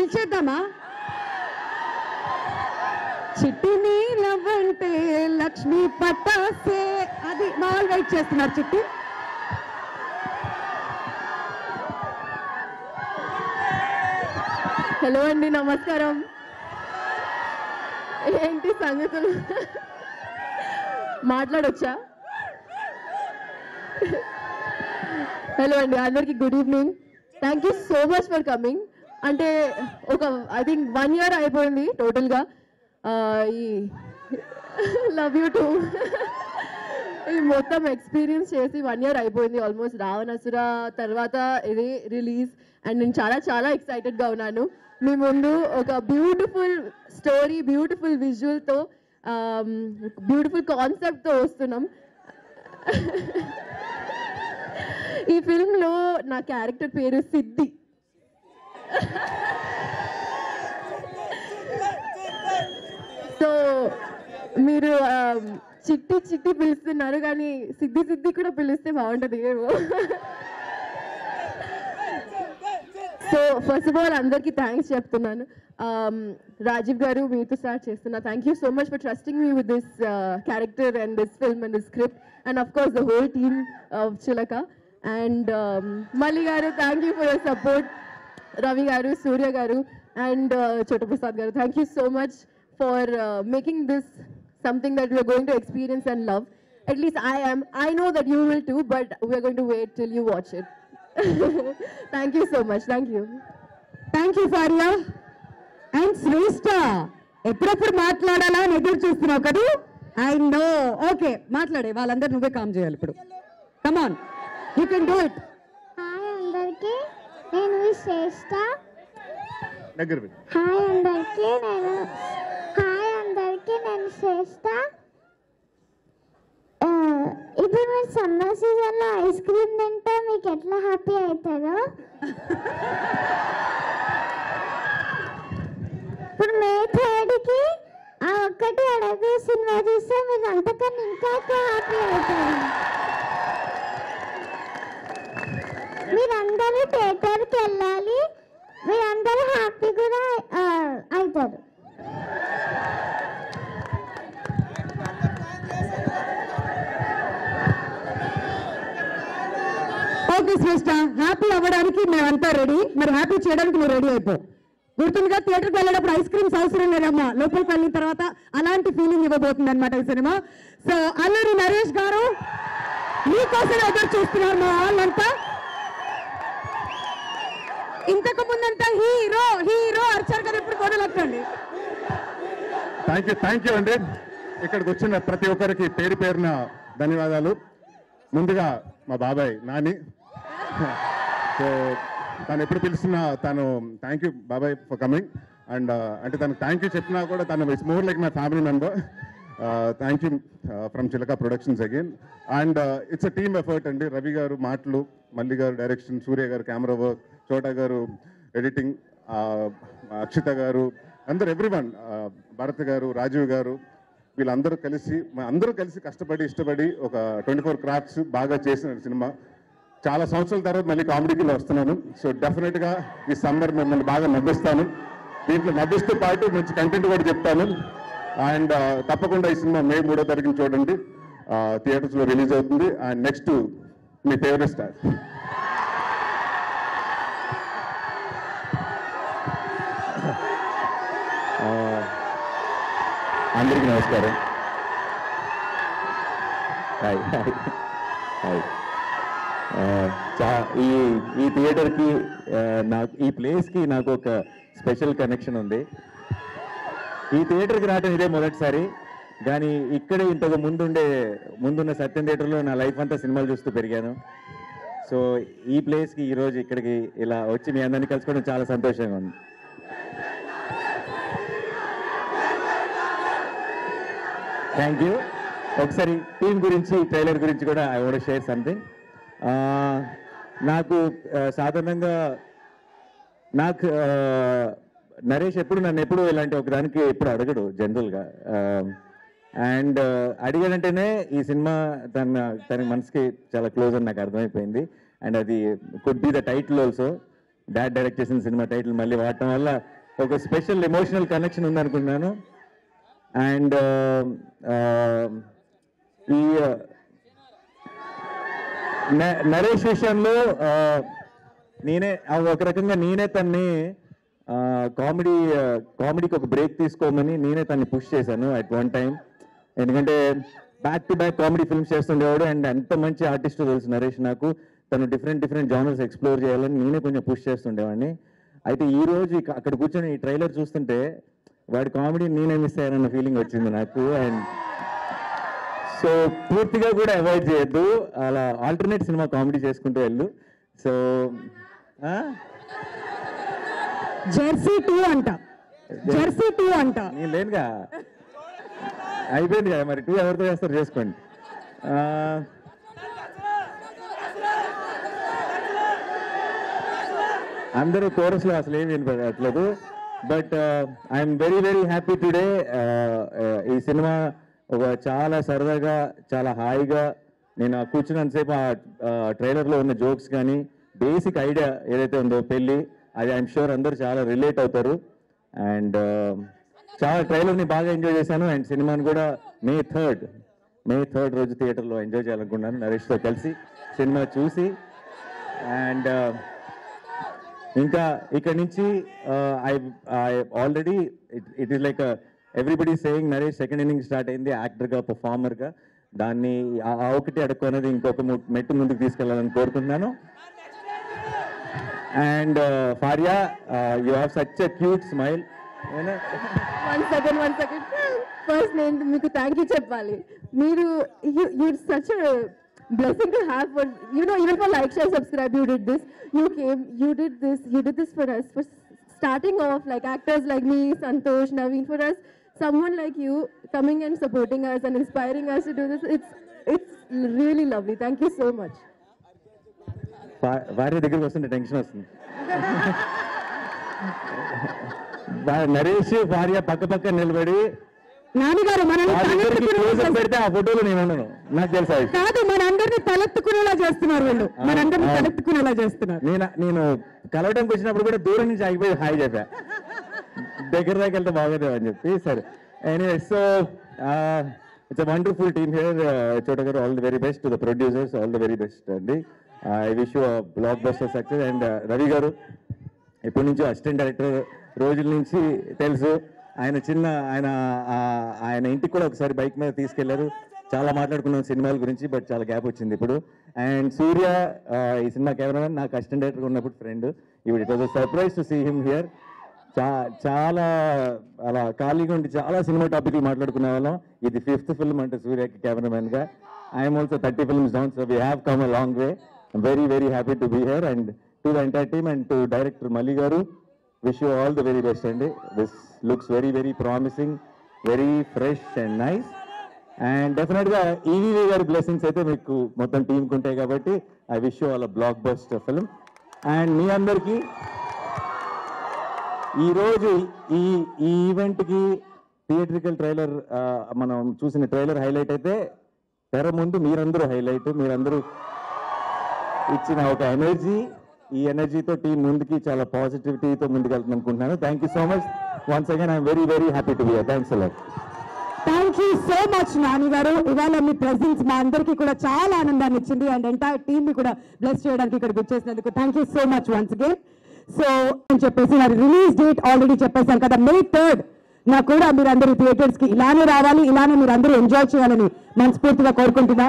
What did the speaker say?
పిలిచేద్దామా చిట్టిని లవ్వంటే లక్ష్మి పట్టాసే అది మా వాళ్ళు వెయిట్ చేస్తున్నారు చిట్టి హలో అండి నమస్కారం ఏంటి సంగతులు మాట్లాడొచ్చా హలో అండి అందరికి good evening thank you so much for coming అంటే ఒక ఐ థింక్ వన్ ఇయర్ అయిపోయింది టోటల్గా ఈ లవ్ యూ టూ ఈ మొత్తం ఎక్స్పీరియన్స్ చేసి వన్ ఇయర్ అయిపోయింది ఆల్మోస్ట్ రావణసుర తర్వాత ఇది రిలీజ్ అండ్ నేను చాలా చాలా ఎక్సైటెడ్గా ఉన్నాను మీ ముందు ఒక బ్యూటిఫుల్ స్టోరీ బ్యూటిఫుల్ విజువల్తో బ్యూటిఫుల్ కాన్సెప్ట్తో వస్తున్నాం ఈ ఫిల్మ్లో నా క్యారెక్టర్ పేరు సిద్ధి సో మీరు ఆ, చిట్టి చిట్టి పిలుస్తున్నారు కానీ సిద్ధి సిద్ధి కూడా పిలిస్తే బాగుంటుంది ఏమో సో ఫస్ట్ ఆఫ్ ఆల్ అందరికీ థ్యాంక్స్ చెప్తున్నాను Um, రాజీవ్ గారు మీతో స్టార్ట్ చేస్తున్నా thank you so much for trusting me with this character and this film and this script and of course the whole team of Chilaka and Malli garu thank you for your support Ravi garu Surya garu and Chotu Prasad garu thank you so much for making this something that we're going to experience and love at least I am. I know that you will too, but we are going to wait till you watch it. Thank you so much. Thank you. Thank you Faria and Shreshta ఎప్పుడెప్పుడు మాట్లాడాలా అని ఎదురు చూస్తున్నావు కదా I know okay మాట్లాడే వాళ్ళందరూ నువ్వే calm చేయాలి ఇప్పుడు come on you can do it hi అందరికి నేను మీ శ్రేష్ఠ దగ్గర పెట్టు. హాయ్ అందరికి నేను హాయ్ అందరికి నేను శ్రేష్ఠ ఆ, ఇప్పుడు మీరు సమ్మర్ సీజన్లో ఐస్ క్రీమ్ తింటే మీకు ఎట్లా హ్యాపీ అవుతుందో ఇప్పుడు మే థర్డ్కి ఆ ఒక్కటి అడగు సినిమా చూస్తే మీరు అంతకన్నా ఇంకా ఎక్కువ హ్యాపీ అవుతారు మీరందరూ థియేటర్కి వెళ్ళాలి మీరందరూ హ్యాపీ కూడా ఆ, అవుతారు ఓకే శ్రేష్ఠ హ్యాపీ అవ్వడానికి మేమంతా రెడీ మరి హ్యాపీ చేయడానికి నువ్వు రెడీ అయిపో గుర్తుందిగా థియేటర్కి వెళ్ళేటప్పుడు ఐస్ క్రీమ్స్ అవసరం లేదమ్మా లోపలికి వెళ్ళిన తర్వాత అలాంటి ఫీలింగ్ ఇవ్వబోతుంది అనమాట ఈ సినిమా సో అల్లరి నరేష్ గారు మీకోసం ఎదురు చూస్తున్నారు మా వాళ్ళంతా ఇంతకు ముందంతా హీరో హీరో అర్చర్ గారు ఇప్పుడు కొనలెక్కండి థ్యాంక్ యూ థ్యాంక్ యూ అండి ఇక్కడికి వచ్చిన ప్రతి ఒక్కరికి పేరు పేరున ధన్యవాదాలు ముందుగా మా బాబాయ్ నాని సో తను ఎప్పుడు పిలుస్తున్నా తను థ్యాంక్ యూ బాబాయ్ ఫర్ కమింగ్ అండ్ అంటే తనకు థ్యాంక్ యూ చెప్పినా కూడా తను it's more like my family member thank you from Chilaka productions again and it's a team effort అండి రవి గారు మాటలు మల్లి గారు డైరెక్షన్ సూర్య గారు కెమెరా వర్క్ చోటా గారు ఎడిటింగ్ అక్షిత గారు అందరు ఎవ్రీవన్ భరత్ గారు రాజీవ్ గారు వీళ్ళందరూ కలిసి మ- అందరూ కలిసి కష్టపడి ఇష్టపడి ఒక ట్వంటీ ఫోర్ క్రాఫ్ట్స్ బాగా చేసిన సినిమా చాలా సంవత్సరాల తర్వాత మళ్ళీ కామెడీకి వస్తున్నాను సో డెఫినెట్ గా ఈ సమ్మర్ మిమ్మల్ని బాగా నవ్విస్తాను దీంట్లో నవ్విస్తూ పాటు మంచి కంటెంట్ కూడా చెప్తాను అండ్ తప్పకుండా ఈ సినిమా మే మూడో తారీఖున చూడండి థియేటర్స్ లో రిలీజ్ అవుతుంది అండ్ నెక్స్ట్ మీ ఫేవరెట్ స్టార్ అందరికీ నమస్కారం హాయ్ హాయ్ హాయ్ ఆ, చా ఈ ఈ థియేటర్కి ఆ, నాకు ఈ ప్లేస్కి నాకు ఒక స్పెషల్ కనెక్షన్ ఉంది ఈ థియేటర్కి రావడం ఇదే మొదటిసారి కానీ ఇక్కడ ఇంతకు ముందుండే ముందున్న సత్యం థియేటర్లో నా లైఫ్ అంతా సినిమాలు చూస్తూ పెరిగాను సో ఈ ప్లేస్కి ఈరోజు ఇక్కడికి ఇలా వచ్చి మీ అందరినీ కలుసుకోవడం చాలా సంతోషంగా ఉంది థ్యాంక్ యూ ఒకసారి టీం గురించి ట్రైలర్ గురించి కూడా ఐ వాంట్ షేర్ సంథింగ్ నాకు ఆ, సాధారణంగా నాకు ఆ, నరేష్ ఎప్పుడు నన్ను ఎప్పుడు ఇలాంటి ఒక దానికి ఎప్పుడు అడగడు జనరల్గా అండ్ అడిగాడంటేనే ఈ సినిమా తన తన మనసుకి చాలా క్లోజ్ అని నాకు అర్థమైపోయింది అండ్ అది could be the title also dad direct చేసిన సినిమా టైటిల్ మళ్ళీ వాడటం వల్ల ఒక స్పెషల్ ఎమోషనల్ కనెక్షన్ ఉందనుకుంటున్నాను అండ్ ఈ న- నరేష్ విషయంలో ఆ, నేనే ఆ, ఒక రకంగా నేనే తన్ని కామెడీ కామెడీకి ఒక బ్రేక్ తీసుకోమని నేనే తన్ని పుష్ చేశాను అట్ వన్ టైం ఎందుకంటే back to back comedy films చేస్తుండేవాడు అండ్ ఎంత మంచి ఆర్టిస్ట్ తెలుసు నరేష్ నాకు తను డిఫరెంట్ డిఫరెంట్ జానర్స్ ఎక్స్ప్లోర్ చేయాలని నేనే కొంచెం పుష్ చేస్తుండేవాడిని అయితే ఈ రోజు ఇక- అక్కడ కూర్చొని ఈ ట్రైలర్ చూస్తుంటే వాడి కామెడీ నేనే మిస్ అయ్యానన్న ఫీలింగ్ వచ్చింది నాకు అండ్ సో పూర్తిగా కూడా అవాయిడ్ చేయొద్దు అలా ఆల్టర్నేట్ సినిమా కామెడీ చేసుకుంటూ వెళ్ళు సో జెర్సీ టూ అంట జెర్సీ టూ అంట నేను లేనుగా అయిపోయింది కదా మరి టూ ఎవరితో చేస్తారు చేసుకోండి ఆ, అందరూ కోరస్లో అసలు ఏమి వినపడట్లేదు but I'm very very happy today ఈ సినిమా ఒక చాలా సరదాగా చాలా హాయిగా నేను ఆ కూర్చున్నంతసేపు ఆ ట్రైలర్లో ఉన్న జోక్స్ కానీ బేసిక్ ఐడియా ఏదైతే ఉందో పెళ్ళి అది ఐఎమ్ షూర్ అందరూ చాలా రిలేట్ అవుతారు అండ్ చాలా ట్రైలర్ని బాగా ఎంజాయ్ చేశాను అండ్ సినిమాని కూడా మే థర్డ్ మే థర్డ్ రోజు థియేటర్లో ఎంజాయ్ చేయాలనుకున్నాను నరేష్తో కలిసి సినిమా చూసి అండ్ ఇంకా ఇక్కడ నుంచి I I already it is like everybody saying Naresh second inning start అయింది యాక్టర్గా పర్ఫార్మర్గా దాన్ని ఆ- ఆ ఒకటి అడుక్కున్నది ఇంకొక ము- మెట్టు ముందుకు తీసుకెళ్లాలని కోరుకుంటున్నాను and Faria you have such a cute smile one second one second first నేను మీకు థ్యాంక్ యూ చెప్పాలి మీరు you such blessing to have for you no even for like share subscribe you did this you came you did this you did this for us for starting off like actors like me santosh naveen for us someone like you coming and supporting us and inspiring us to do this it's it's really lovely thank you so much భార్య దగ్గరికి వస్తుంటే tension వస్తుంది వా- నరేష్ భార్య పక్క పక్క నిలబడి నాన్నగారు మనల్ని వాళ్ళిద్దరికి తలెత్తుకునేలా క్లోజ్ చేస్తున్నారు. పెడితే ఆ ఫోటోలో నేను ఉండను నాకు తెలుసా ఇది. కాదు మనందరినీ తలెత్తుకునేలా చేస్తున్నారు వీళ్ళు మనందరినీ అవును. తలెత్తుకునేలా చేస్తున్నారు నేను నేను కలవడానికి వచ్చినప్పుడు కూడా దూరం నుంచి ఆగిపోయి హాయ్ చెప్పా దగ్గర దాకా వెళ్తే బాగోదు అని చెప్పి సరే anyway so it's a wonderful team here Chota garu all the very best to the producers all the very best అండి I wish you blockbuster success and Ravi garu ఎప్పటి నుంచో అసిస్టెంట్ డైరెక్టర్ రోజుల నుంచి తెలుసు ఆయన చిన్న ఆయన ఆ, ఆయన ఇంటికి కూడా ఒకసారి బైక్ మీద తీసుకెళ్లారు చాలా మాట్లాడుకున్నాం సినిమాల గురించి బట్ చాలా గ్యాప్ వచ్చింది ఇప్పుడు అండ్ సూర్య ఆ, ఈ సినిమా కెమెరామెన్ నాకు అసిస్టెంట్ డైరెక్టర్ ఉన్నప్పుడు ఫ్రెండ్ ఇప్పుడు it was surprise to see him here చా చాలా అలా ఖాళీగా ఉండి చాలా సినిమా టాపిక్లు మాట్లాడుకునే వాళ్ళం ఇది ఫిఫ్త్ ఫిల్మ్ అంటే సూర్యకి కెమెరామెన్ గా I'm also thirty films down so we have come a long way very very happy to be here and to the entire team and to director Malli garu wish you all the very best అండి this looks very very promising very fresh and nice and definite గా ఈవీవీ గారి blessings అయితే మీకు మొత్తం టీంకి ఉంటాయి కాబట్టి I wish you all blockbuster film and మీ అందరికీ ఈ రోజు ఈ ఈ ఈవెంట్ కి థియేట్రికల్ ట్రైలర్ మనం చూసిన ట్రైలర్ హైలైట్ అయితే తెర ముందు మీరందరూ హైలైట్ మీరందరూ ఇచ్చిన ఒక ఎనర్జీ ఈ ఎనర్జీతో టీం ముందుకి చాలా పాజిటివిటీతో ముందుకు వెళ్తుంది అనుకుంటున్నాను thank you so much once again I'm very very happy to be thanks a lot thank you so much Nani garu ఇవాళ మీ ప్రెసెన్స్ మా అందరికీ కూడా చాలా ఆనందాన్ని ఇచ్చింది అండ్ ఎంటైర్ టీమ్ ని కూడా బ్లెస్ చేయడానికి ఇక్కడికి వచ్చేసినందుకు thank you so much once again so అని చెప్పేసి నా రిలీజ్ డేట్ ఆల్రెడీ చెప్పేశాను కదా మే థర్డ్ నాకు కూడా మీరు అందరూ థియేటర్స్ కి ఇలానే రావాలి ఇలానే మీరు అందరూ ఎంజాయ్ చేయాలని మనస్ఫూర్తిగా కోరుకుంటున్నాం